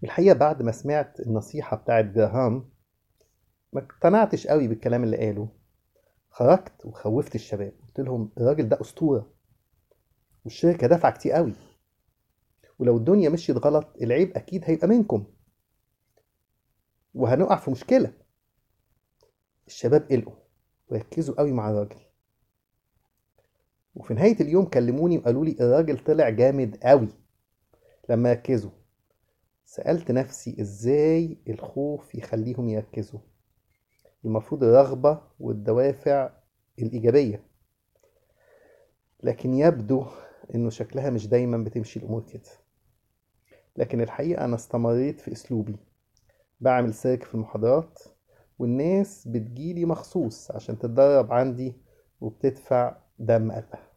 الحقيقة بعد ما سمعت النصيحة بتاعت جراهام ما اقتنعتش قوي بالكلام اللي قاله خرجت وخوفت الشباب قلت لهم الراجل ده أسطورة والشركة دافعة كتير قوي ولو الدنيا مشيت غلط العيب أكيد هيبقى منكم وهنقع في مشكلة الشباب قلقوا وركزوا قوي مع الراجل وفي نهاية اليوم كلموني وقالوا لي الراجل طلع جامد قوي لما ركزوا سألت نفسي ازاي الخوف يخليهم يركزوا المفروض الرغبة والدوافع الإيجابية لكن يبدو إنه شكلها مش دايما بتمشي الأمور كده لكن الحقيقة أنا استمريت في أسلوبي بعمل سيرك في المحاضرات والناس بتجيلي مخصوص عشان تتدرب عندي وبتدفع دم قلبها